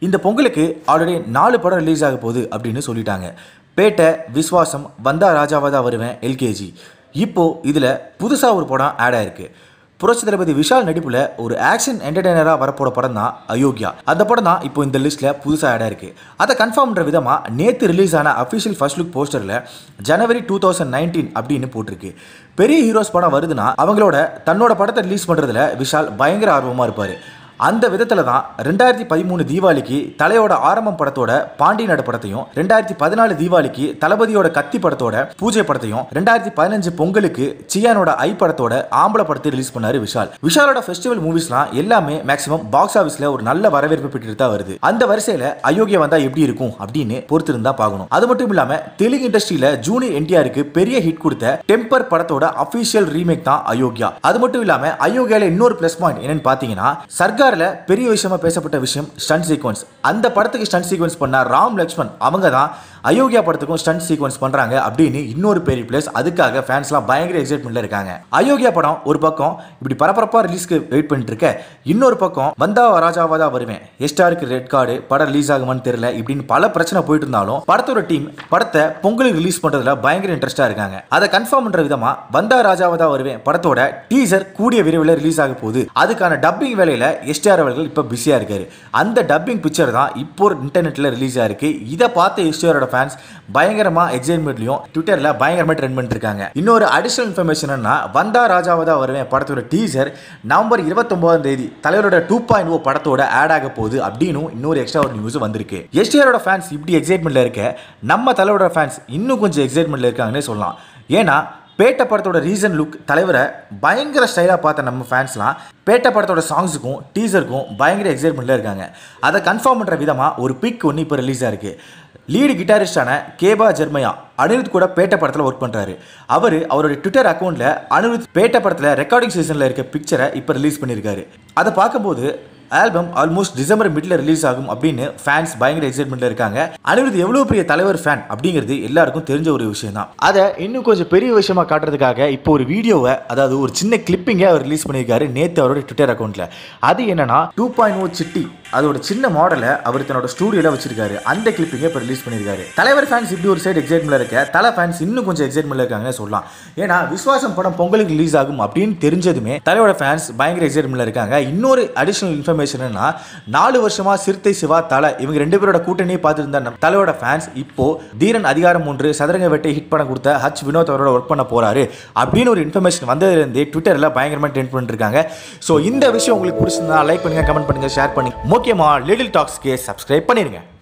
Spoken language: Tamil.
இந்த பொங்கலுக்கு ஆல்ரெடி நாலு படம் ரிலீஸ் ஆக போகுது அப்படின்னு சொல்லிட்டாங்க பேட்டை விஸ்வாசம் வந்தா ராஜாவாக தான் வருவேன் எல்கேஜி இப்போ இதில் புதுசாக ஒரு படம் ஆட் ஆயிருக்கு புரட்சி தளபதி விஷால் நடிப்புல ஒரு ஆக்ஷன் என்டர்டைனராக வரப்போற படம் தான் அயோக்கியா அந்த படம் தான் இப்போ இந்த லிஸ்ட்ல புதுசாக ஆட் ஆயிருக்கு அதை கன்ஃபார்ம் பண்ற விதமா நேத்து ரிலீஸ் ஆன அஃபிஷியல் ஃபர்ஸ்ட் லுக் போஸ்டர்ல ஜனவரி டூ தௌசண்ட் நைன்டீன் அப்படின்னு போட்டிருக்கு பெரிய ஹீரோஸ் படம் வருதுன்னா அவங்களோட தன்னோட படத்தை ரிலீஸ் பண்றதுல விஷால் பயங்கர ஆர்வமா இருப்பாரு அந்த விதத்தில் தான் ரெண்டாயிரத்தி பதிமூணு தீபாவளிக்கு தலையோட ஆரம்பம் படத்தோட பாண்டி நட படத்தையும் ரெண்டாயிரத்தி பதினாலு தீபாவளிக்கு தளபதியோட கத்தி படத்தோட பூஜை படத்தையும் ரெண்டாயிரத்தி பதினஞ்சு பொங்கலுக்கு சியானோட ஐ படத்தோட ஆம்பளை படத்தை ரிலீஸ் பண்ணாரு விஷால் விஷாலோட ஃபெஸ்டிவல் மூவிஸ்லாம் எல்லாமே மேக்ஸிமம் பாக்ஸ் ஆஃபீஸ்ல ஒரு நல்ல வரவேற்பு பெற்றுட்டு தான் வருது அந்த வரிசையில அயோக்கியா வந்தா எப்படி இருக்கும் அப்படின்னு பொறுத்திருந்தா பார்க்கணும் அது மட்டும் இல்லாம தெலுங்கு இண்டஸ்ட்ரியில ஜூனியர் என்டிஆருக்கு பெரிய ஹிட் கொடுத்த டெம்பர் படத்தோட அபிஷியல் ரீமேக் தான் அயோக்கியா அது மட்டும் இல்லாம அயோக்கியால இன்னொரு பிளஸ் பாயிண்ட் என்னன்னு பாத்தீங்கன்னா சர்க்கார்ல பெரிய விஷயமா பேசப்பட்ட விஷயம் ஸ்டன்ட் சீக்வன்ஸ் அந்த படத்துக்கு ஸ்டன்ட் சீக்வன்ஸ் பண்ண ராம் லக்ஷ்மண் அவங்க தான் அயோக்கியா படத்துக்கும் ஸ்டன்ட் சீக்வன்ஸ் பண்றாங்க அப்படின்னு இன்னொரு பெரிய பிளேஸ் அதுக்காக ஃபேன்ஸ்லாம் பயங்கர எக்ஸைட்மெண்ட்ல இருக்காங்க அயோக்கியா படம் ஒரு பக்கம் இப்படி பரபரப்பா ரிலீஸ்க்கு வெயிட் பண்ணிட்டு இருக்க இன்னொரு பக்கம் வந்தா ராஜாவா தான் வருவேன் எஸ்டாருக்கு ரெட் கார்டு படம் ரிலீஸ் ஆகுமான்னு தெரியல இப்படின்னு பல பிரச்சனை போயிட்டு இருந்தாலும் படத்தோட டீம் படத்தை பொங்கலுக்கு ரிலீஸ் பண்றதுல பயங்கர இன்ட்ரெஸ்டா இருக்காங்க அதை கன்ஃபார்ம் பண்ற விதமா வந்தா ராஜாவா தான் வருவேன் படத்தோட டீசர் கூடிய விரைவில் ரிலீஸ் ஆக போகுது அதுக்கான டப்பிங் வேலையில எஸ்டிஆர் அவர்கள் இப்போ பிஸியா இருக்காரு அந்த டப்பிங் பிக்சர் தான் இப்போ இன்டர்நெட்ல ரிலீஸ் ஆயிருக்கு இதை பார்த்த எஸ்டிஆரோட ஃபேன்ஸ் பயங்கரமா எக்ஸைட்மெண்ட்லயும் ட்விட்டர்ல பயங்கரமா ட்ரெண்ட் பண்ணிட்டு இருக்காங்க இன்னொரு அடிஷனல் இன்ஃபர்மேஷன் வந்தா ராஜாவா தான் வருவேன் படத்தோட டீசர் நவம்பர் இருபத்தொன்பதாம் தேதி தலைவரோட டூ பாயிண்ட் ஓ படத்தோட ஆட் ஆக போகுது அப்படின்னு இன்னொரு எக்ஸ்ட்ரா ஒரு நியூஸ் வந்திருக்கு எஸ்டிஆரோட ஃபேன்ஸ் இப்படி எக்ஸைட்மெண்ட்ல இருக்க நம்ம தலைவரோட ஃபேன்ஸ் இன்னும் கொஞ்சம் எக்ஸைட்மெண்ட்ல இருக்காங்கன்னே சொல்லலாம் ஏன்னா பேட்ட படத்தோட ரீசன் லுக் தலைவரை பயங்கர ஸ்டைலாக பார்த்த நம்ம ஃபேன்ஸ்லாம் பேட்ட படத்தோட சாங்ஸுக்கும் டீசருக்கும் பயங்கர எக்ஸைட்மெண்ட்டில் இருக்காங்க அதை கன்ஃபார்ம் பண்ணுற விதமாக ஒரு பிக் ஒன்று இப்போ ரிலீஸ் ஆயிருக்கு லீடு கிட்டாரிஸ்டான கேபா ஜெர்மையா அனிருத் கூட பேட்ட படத்தில் ஒர்க் பண்ணுறாரு அவர் அவருடைய ட்விட்டர் அக்கௌண்ட்டில் அனிருத் பேட்ட படத்தில் ரெக்கார்டிங் சீசனில் இருக்க பிக்சரை இப்போ ரிலீஸ் பண்ணியிருக்காரு அதை பார்க்கும்போது ஆல்பம் ஆல்மோஸ்ட் டிசம்பர் மிட்ல ரிலீஸ் ஆகும் அப்படின்னு ஃபேன்ஸ் பயங்கர எக்ஸைட்மெண்ட்ல இருக்காங்க அனிருத் எவ்வளவு பெரிய தலைவர் ஃபேன் அப்படிங்கிறது எல்லாருக்கும் தெரிஞ்ச ஒரு விஷயம் தான் அதை இன்னும் கொஞ்சம் பெரிய விஷயமா காட்டுறதுக்காக இப்போ ஒரு வீடியோவை அதாவது ஒரு சின்ன கிளிப்பிங்கை அவர் ரிலீஸ் பண்ணியிருக்காரு நேத்து அவரோட ட்விட்டர் அக்கௌண்ட்ல அது என்னன்னா டூ பாயிண்ட் ஓ சிட்டி அதோட சின்ன மாடலை அவர் தன்னோட ஸ்டூடியோல வச்சிருக்காரு அந்த கிளிப்பிங்கை இப்போ ரிலீஸ் பண்ணியிருக்காரு தலைவர் ஃபேன்ஸ் இப்படி ஒரு சைடு எக்ஸைட்மெண்ட்ல இருக்க தலை ஃபேன்ஸ் இன்னும் கொஞ்சம் எக்ஸைட்மெண்ட்ல இருக்காங்கன்னு சொல்லலாம் ஏன்னா விஸ்வாசம் படம் பொங்கலுக்கு ரிலீஸ் ஆகும் அப்படின்னு தெரிஞ்சதுமே தலையோட ஃபேன்ஸ் பயங்கர எக்ஸைட்மெண்ட்ல இருக்காங்க இன்னொரு அடிஷனல் இன்ஃபர்மேஷன்னா நாலு வருஷமா சிறுத்தை சிவா தலை இவங்க ரெண்டு பேரோட கூட்டணியை பார்த்துருந்த நம்ம தலையோட ஃபேன்ஸ் இப்போ தீரன் அதிகாரம் ஒன்று சதுரங்க வேட்டை ஹிட் படம் கொடுத்த ஹச் வினோத் அவரோட ஒர்க் பண்ண போறாரு அப்படின்னு ஒரு இன்ஃபர்மேஷன் வந்ததுலேருந்து ட்விட்டர்ல பயங்கரமா ட்ரெண்ட் பண்ணிட்டு இருக்காங்க ஸோ இந்த விஷயம் உங்களுக்கு பிடிச்சிருந்தா லைக் பண்ணுங்க கமெண்ட் பண்ணுங்க ஷேர் பண்ணுங்க முக்கியமா லிட்டில் டாக்ஸ்க்கு சப்ஸ்கிரைப் பண்ணிருங்க